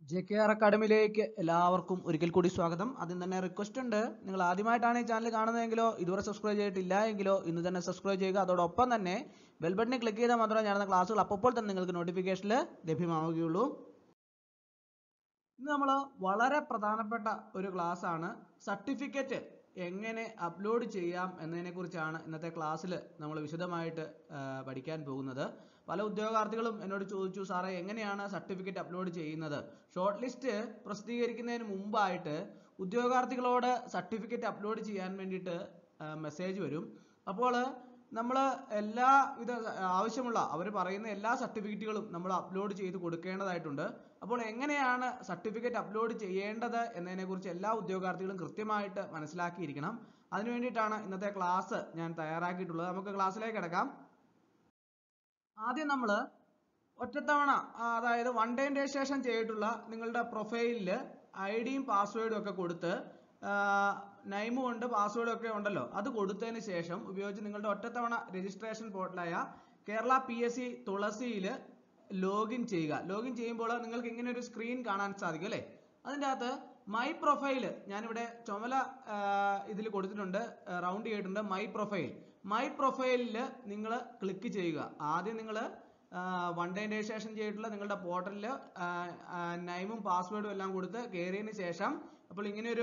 J K R അക്കാഡമിയിലേക്ക് എല്ലാവർക്കും ഒരിക്കൽ കൂടി സ്വാഗതം ആദ്യം തന്നെ റിക്വസ്റ്റ് ഉണ്ട് നിങ്ങൾ ആദ്യമായിട്ടാണ് ഈ ചാനൽ കാണുന്നതെങ്കിലോ ഇതുവരെ സബ്സ്ക്രൈബ് ചെയ്തിട്ടില്ല എങ്കിലോ ഇന്ന് തന്നെ സബ്സ്ക്രൈബ് ചെയ്യുക അതോടൊപ്പം തന്നെ ബെൽ ബട്ടണിൽ ക്ലിക്ക് ചെയ്താൽ മാത്രമേ ഞാനുന്ന ക്ലാസ്സുകൾ അപ്പോൾ തന്നെ നിങ്ങൾക്ക് നോട്ടിഫിക്കേഷനിൽ ലഭ്യമാവുകയുള്ളൂ ഇന്ന് നമ്മൾ വളരെ പ്രധാനപ്പെട്ട ഒരു ക്ലാസ് ആണ് സർട്ടിഫിക്കറ്റ് എങ്ങനെ അപ്ലോഡ് ചെയ്യാം എന്നതിനെ കുറിച്ചാണ് ഇന്നത്തെ ക്ലാസ്സിൽ നമ്മൾ വിശദമായിട്ട് ആ, പഠിക്കാൻ പോകുന്നത് പല ഉദ്യോഗാർത്ഥികളും എന്നോട് ചോദിച്ചു സാറേ എങ്ങനെയാണ് സർട്ടിഫിക്കറ്റ് അപ്ലോഡ് ചെയ്യുന്നത് ഷോർട്ട് ലിസ്റ്റ് പ്രസിദ്ധീകരിക്കുന്നതിന് മുമ്പായിട്ട് ഉദ്യോഗാർത്ഥികളോട് സർട്ടിഫിക്കറ്റ് അപ്ലോഡ് ചെയ്യാൻ വേണ്ടിയിട്ട് മെസ്സേജ് വരും അപ്പോൾ നമ്മൾ എല്ലാവിധ ആവശ്യമുള്ള അവർ പറയുന്ന എല്ലാ സർട്ടിഫിക്കറ്റുകളും നമ്മൾ അപ്ലോഡ് ചെയ്ത് കൊടുക്കേണ്ടതായിട്ടുണ്ട് അപ്പോൾ എങ്ങനെയാണ് സർട്ടിഫിക്കറ്റ് അപ്ലോഡ് ചെയ്യേണ്ടത് എന്നതിനെക്കുറിച്ച് എല്ലാ ഉദ്യോഗാർത്ഥികളും കൃത്യമായിട്ട് മനസ്സിലാക്കിയിരിക്കണം അതിനു വേണ്ടിയിട്ടാണ് ഇന്നത്തെ ക്ലാസ് ഞാൻ തയ്യാറാക്കിയിട്ടുള്ളത് നമുക്ക് ക്ലാസ്സിലേക്ക് കിടക്കാം ആദ്യം നമ്മൾ ഒറ്റത്തവണ ആ, അതായത് വൺ ഡേ രജിസ്ട്രേഷൻ ചെയ്തിട്ടുള്ള നിങ്ങളുടെ പ്രൊഫൈലിൽ ഐ ഡിയും പാസ്വേഡും ഒക്കെ കൊടുത്ത് നൈമും ഉണ്ട് പാസ്വേഡും ഒക്കെ ഉണ്ടല്ലോ അത് കൊടുത്തതിന് ശേഷം ഉപയോഗിച്ച് നിങ്ങളുടെ ഒറ്റത്തവണ രജിസ്ട്രേഷൻ പോർട്ടലായ കേരള പി എസ് സി തുളസിയിൽ ലോഗിൻ ചെയ്യുക ലോഗിൻ ചെയ്യുമ്പോൾ നിങ്ങൾക്ക് ഇങ്ങനെ ഒരു സ്ക്രീൻ കാണാൻ സാധിക്കും അല്ലേ അതിൻ്റെ അകത്ത് മൈ പ്രൊഫൈൽ ഞാനിവിടെ ചുമല ഇതിൽ കൊടുത്തിട്ടുണ്ട് റൗണ്ട് ചെയ്തിട്ടുണ്ട് മൈ പ്രൊഫൈൽ മൈ പ്രൊഫൈലിൽ നിങ്ങൾ ക്ലിക്ക് ചെയ്യുക ആദ്യം നിങ്ങൾ വൺ ഡേ രജിസ്ട്രേഷൻ ചെയ്തിട്ടുള്ള നിങ്ങളുടെ പോർട്ടലിൽ നൈമും പാസ്വേഡും എല്ലാം കൊടുത്ത് കയറിയതിന് ശേഷം അപ്പോൾ ഇങ്ങനെയൊരു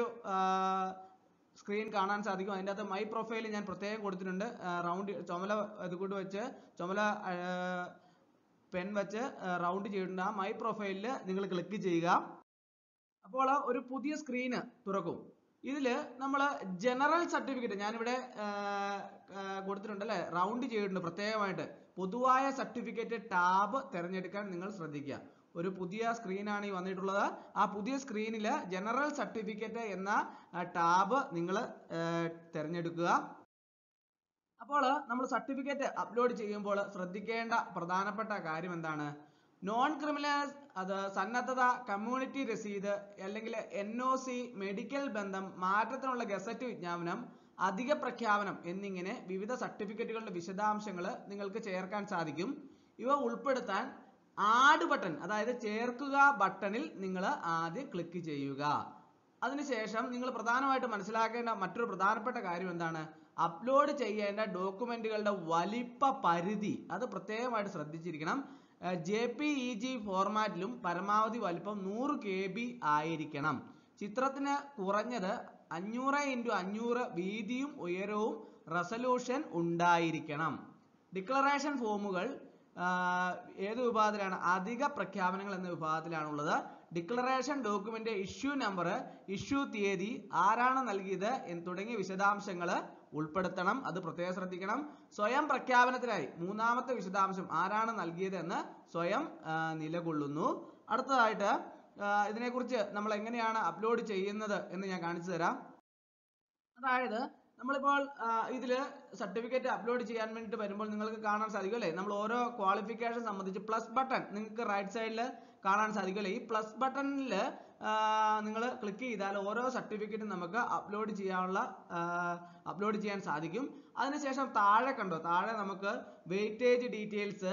സ്ക്രീൻ കാണാൻ സാധിക്കും അതിൻ്റെ അകത്ത് മൈ പ്രൊഫൈൽ ഞാൻ പ്രത്യേകം കൊടുത്തിട്ടുണ്ട് റൗണ്ട് ചുമല ഇത് കൊണ്ട് വെച്ച് ചുമല പെൻ വെച്ച് റൗണ്ട് ചെയ്തിട്ടുണ്ട് ആ മൈ പ്രൊഫൈലിൽ നിങ്ങൾ ക്ലിക്ക് ചെയ്യുക അപ്പോൾ ഒരു പുതിയ സ്ക്രീന് തുറക്കും ഇതിൽ നമ്മൾ ജനറൽ സർട്ടിഫിക്കറ്റ് ഞാനിവിടെ ആ, ആ, കൊടുത്തിട്ടുണ്ട് അല്ലേ റൗണ്ട് ചെയ്തിട്ടുണ്ട് പ്രത്യേകമായിട്ട് പൊതുവായ സർട്ടിഫിക്കറ്റ് ടാബ് തിരഞ്ഞെടുക്കാൻ നിങ്ങൾ ശ്രദ്ധിക്കുക ഒരു പുതിയ സ്ക്രീനാണ് ഈ വന്നിട്ടുള്ളത് ആ പുതിയ സ്ക്രീനിൽ ജനറൽ സർട്ടിഫിക്കറ്റ് എന്ന ടാബ് നിങ്ങൾ തിരഞ്ഞെടുക്കുക അപ്പോൾ നമ്മൾ സർട്ടിഫിക്കറ്റ് അപ്ലോഡ് ചെയ്യുമ്പോൾ ശ്രദ്ധിക്കേണ്ട പ്രധാനപ്പെട്ട കാര്യം എന്താണ് നോൺ ക്രിമിനൽ അത് സന്നദ്ധത കമ്മ്യൂണിറ്റി രസീത് അല്ലെങ്കിൽ എൻ ഒ സി മെഡിക്കൽ ബന്ധം മാറ്റത്തിനുള്ള ഗസറ്റ് വിജ്ഞാപനം അധിക പ്രഖ്യാപനം എന്നിങ്ങനെ വിവിധ സർട്ടിഫിക്കറ്റുകളുടെ വിശദാംശങ്ങൾ നിങ്ങൾക്ക് ചേർക്കാൻ സാധിക്കും ഇവ ഉൾപ്പെടുത്താൻ ആഡ് ബട്ടൺ അതായത് ചേർക്കുക ബട്ടണിൽ നിങ്ങൾ ആദ്യം ക്ലിക്ക് ചെയ്യുക അതിനുശേഷം നിങ്ങൾ പ്രധാനമായിട്ട് മനസ്സിലാക്കേണ്ട മറ്റൊരു പ്രധാനപ്പെട്ട കാര്യം എന്താണ് അപ്ലോഡ് ചെയ്യേണ്ട ഡോക്യുമെന്റുകളുടെ വലിപ്പ പരിധി അത് പ്രത്യേകമായിട്ട് ശ്രദ്ധിച്ചിരിക്കണം ജെ പി ഇ ജി ഫോർമാറ്റിലും പരമാവധി വലിപ്പം നൂറ് കെ ബി ആയിരിക്കണം ചിത്രത്തിന് കുറഞ്ഞത് അഞ്ഞൂറ് ഇൻറ്റു അഞ്ഞൂറ് വീതിയും ഉയരവും റെസല്യൂഷൻ ഉണ്ടായിരിക്കണം ഡിക്ലറേഷൻ ഫോമുകൾ ആഹ് ഏത് വിഭാഗത്തിലാണ് അധിക പ്രഖ്യാപനങ്ങൾ എന്ന വിഭാഗത്തിലാണുള്ളത് declaration document issue number issue തീയതി ആരാണ് നൽകിയത് എന്ന് തുടങ്ങിയ വിശദാംശങ്ങൾ ഉൾപ്പെടുത്തണം അത് പ്രത്യേകം ശ്രദ്ധിക്കണം സ്വയം പ്രഖ്യാപനത്തിനായി മൂന്നാമത്തെ വിശദാംശം ആരാണ് നൽകിയത് എന്ന് സ്വയം ആഹ് നിലകൊള്ളുന്നു അടുത്തതായിട്ട് ആഹ് ഇതിനെക്കുറിച്ച് നമ്മൾ എങ്ങനെയാണ് അപ്ലോഡ് ചെയ്യുന്നത് എന്ന് ഞാൻ കാണിച്ചു തരാം അതായത് നമ്മളിപ്പോൾ ഇതിൽ സർട്ടിഫിക്കറ്റ് അപ്ലോഡ് ചെയ്യാൻ വേണ്ടിയിട്ട് വരുമ്പോൾ നിങ്ങൾക്ക് കാണാൻ സാധിക്കും അല്ലേ നമ്മൾ ഓരോ ക്വാളിഫിക്കേഷൻ സംബന്ധിച്ച് പ്ലസ് ബട്ടൺ നിങ്ങൾക്ക് റൈറ്റ് സൈഡിൽ കാണാൻ സാധിക്കും അല്ലേ ഈ പ്ലസ് ബട്ടണിൽ നിങ്ങൾ ക്ലിക്ക് ചെയ്താൽ ഓരോ സർട്ടിഫിക്കറ്റും നമുക്ക് അപ്ലോഡ് ചെയ്യാനുള്ള അപ്ലോഡ് ചെയ്യാൻ സാധിക്കും അതിനുശേഷം താഴെ കണ്ടോ താഴെ നമുക്ക് weightage details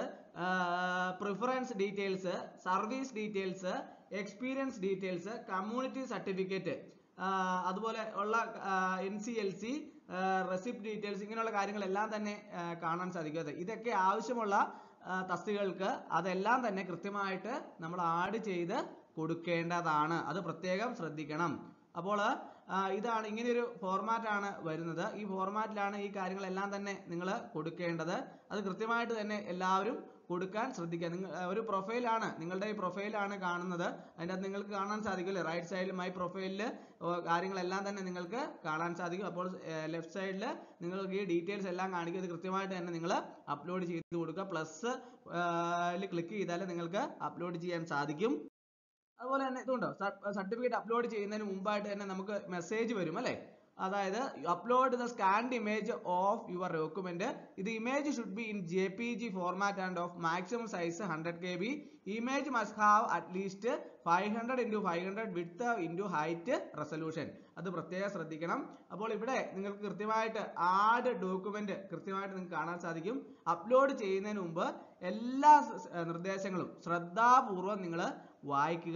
preference details service details experience details community certificate അതുപോലെ ഉള്ള N C L C receipt details ഇങ്ങനെയുള്ള കാര്യങ്ങളെല്ലാം തന്നെ ആ, കാണാൻ സാധിക്കും അതെ ഇതൊക്കെ ആവശ്യമുള്ള ആ, തസ്തികൾക്ക് അതെല്ലാം തന്നെ കൃത്യമായിട്ട് നമ്മൾ ആഡ് ചെയ്ത് കൊടുക്കേണ്ടതാണ് അത് പ്രത്യേകം ശ്രദ്ധിക്കണം അപ്പോൾ ആ, ഇതാണ് ഇങ്ങനെയൊരു ഫോർമാറ്റ് ആണ് വരുന്നത് ഈ ഫോർമാറ്റിലാണ് ഈ കാര്യങ്ങളെല്ലാം തന്നെ നിങ്ങൾ കൊടുക്കേണ്ടത് അത് കൃത്യമായിട്ട് തന്നെ എല്ലാവരും കൊടുക്കാൻ ശ്രദ്ധിക്കുക നിങ്ങൾ ഒരു പ്രൊഫൈലാണ് നിങ്ങളുടെ ഈ പ്രൊഫൈലാണ് കാണുന്നത് അതിൻ്റെ അകത്ത് നിങ്ങൾക്ക് കാണാൻ സാധിക്കില്ലേ റൈറ്റ് സൈഡിൽ മൈ പ്രൊഫൈലിൽ കാര്യങ്ങളെല്ലാം തന്നെ നിങ്ങൾക്ക് കാണാൻ സാധിക്കും അപ്പോൾ ലെഫ്റ്റ് സൈഡിൽ നിങ്ങൾക്ക് ഈ ഡീറ്റെയിൽസ് എല്ലാം കാണിക്കും ഇത് കൃത്യമായിട്ട് തന്നെ നിങ്ങൾ അപ്ലോഡ് ചെയ്ത് കൊടുക്കുക പ്ലസ് ക്ലിക്ക് ചെയ്താൽ നിങ്ങൾക്ക് അപ്ലോഡ് ചെയ്യാൻ സാധിക്കും അതുപോലെ തന്നെ ഇതുണ്ടോ സർട്ടിഫിക്കറ്റ് അപ്ലോഡ് ചെയ്യുന്നതിന് മുമ്പായിട്ട് തന്നെ നമുക്ക് മെസ്സേജ് വരും അല്ലേ അതായത് upload the scanned image of your document ഇത് image should be in J P G format and of maximum size hundred K B image must have at least five hundred into five hundred width into height resolution അത് പ്രത്യേകം ശ്രദ്ധിക്കണം അപ്പോൾ ഇവിടെ നിങ്ങൾക്ക് കൃത്യമായിട്ട് add document കൃത്യമായിട്ട് നിങ്ങൾക്ക് കാണാൻ സാധിക്കും അപ്ലോഡ് ചെയ്യുന്നതിന് മുമ്പ് എല്ലാ സ്- സ്- നിർദ്ദേശങ്ങളും ശ്രദ്ധാപൂർവം നിങ്ങൾ വായിക്കുക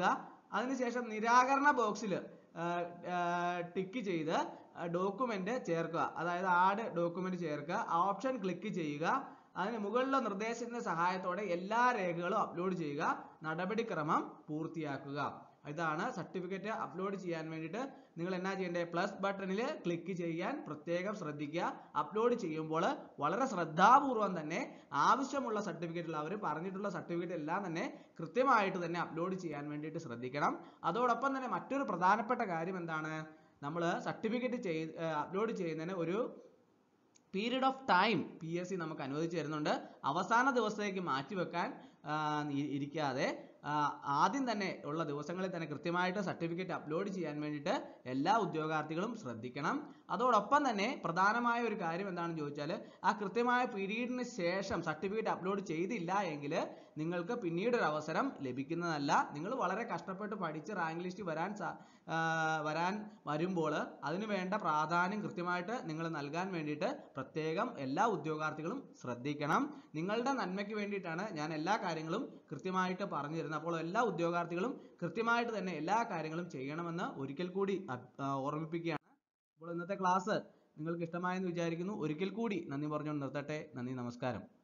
അതിനുശേഷം നിരാകരണ ബോക്സിൽ ടിക്ക് ചെയ്ത് ഡോക്യുമെന്റ് ചേർക്കുക അതായത് ആഡ് ഡോക്യുമെന്റ് ചേർക്കുക ഓപ്ഷൻ ക്ലിക്ക് ചെയ്യുക അതിന് മുകളിലുള്ള നിർദ്ദേശത്തിന്റെ സഹായത്തോടെ എല്ലാ രേഖകളും അപ്ലോഡ് ചെയ്യുക നടപടിക്രമം പൂർത്തിയാക്കുക ഇതാണ് സർട്ടിഫിക്കറ്റ് അപ്ലോഡ് ചെയ്യാൻ വേണ്ടിയിട്ട് നിങ്ങൾ എന്നാ ചെയ്യേണ്ടത് പ്ലസ് ബട്ടണിൽ ക്ലിക്ക് ചെയ്യാൻ പ്രത്യേകം ശ്രദ്ധിക്കുക അപ്ലോഡ് ചെയ്യുമ്പോൾ വളരെ ശ്രദ്ധാപൂർവം തന്നെ ആവശ്യമുള്ള സർട്ടിഫിക്കറ്റുകൾ അവർ പറഞ്ഞിട്ടുള്ള സർട്ടിഫിക്കറ്റ് എല്ലാം തന്നെ കൃത്യമായിട്ട് തന്നെ അപ്ലോഡ് ചെയ്യാൻ വേണ്ടിയിട്ട് ശ്രദ്ധിക്കണം അതോടൊപ്പം തന്നെ മറ്റൊരു പ്രധാനപ്പെട്ട കാര്യം എന്താണ് നമ്മൾ സർട്ടിഫിക്കറ്റ് ചെയ്ത് അപ്ലോഡ് ചെയ്യുന്നതിന് ഒരു period of time P S C നമുക്ക് അനുവദിച്ചു തരുന്നുണ്ട് അവസാന ദിവസത്തേക്ക് മാറ്റിവെക്കാൻ ആ, ഇ- ഇരിക്കാതെ ആ, ആദ്യം തന്നെ ഉള്ള ദിവസങ്ങളിൽ തന്നെ കൃത്യമായിട്ട് സർട്ടിഫിക്കറ്റ് അപ്ലോഡ് ചെയ്യാൻ വേണ്ടിയിട്ട് എല്ലാ ഉദ്യോഗാർത്ഥികളും ശ്രദ്ധിക്കണം അതോടൊപ്പം തന്നെ പ്രധാനമായ ഒരു കാര്യം എന്താണെന്ന് ചോദിച്ചാൽ ആ കൃത്യമായ പീരീഡിന് ശേഷം സർട്ടിഫിക്കറ്റ് അപ്ലോഡ് ചെയ്തില്ല എങ്കിൽ നിങ്ങൾക്ക് പിന്നീട് ഒരു അവസരം ലഭിക്കുന്നതല്ല നിങ്ങൾ വളരെ കഷ്ടപ്പെട്ട് പഠിച്ച് റാങ്ക് ലിസ്റ്റ് വരാൻ സാ- ആ, വരാൻ വരുമ്പോൾ അതിന് വേണ്ട പ്രാധാന്യം കൃത്യമായിട്ട് നിങ്ങൾ നൽകാൻ വേണ്ടിയിട്ട് പ്രത്യേകം എല്ലാ ഉദ്യോഗാർത്ഥികളും ശ്രദ്ധിക്കണം നിങ്ങളുടെ നന്മയ്ക്ക് വേണ്ടിയിട്ടാണ് ഞാൻ എല്ലാ കാര്യങ്ങളും കൃത്യമായിട്ട് പറഞ്ഞു തരുന്നത് അപ്പോൾ എല്ലാ ഉദ്യോഗാർത്ഥികളും കൃത്യമായിട്ട് തന്നെ എല്ലാ കാര്യങ്ങളും ചെയ്യണമെന്ന് ഒരിക്കൽ കൂടി അഭ്- ആ, ഓർമ്മിപ്പിക്കുകയാണ് അപ്പോൾ ഇന്നത്തെ ക്ലാസ് നിങ്ങൾക്ക് ഇഷ്ടമായെന്ന് വിചാരിക്കുന്നു ഒരിക്കൽ കൂടി നന്ദി പറഞ്ഞുകൊണ്ട് നിർത്തട്ടെ നന്ദി നമസ്കാരം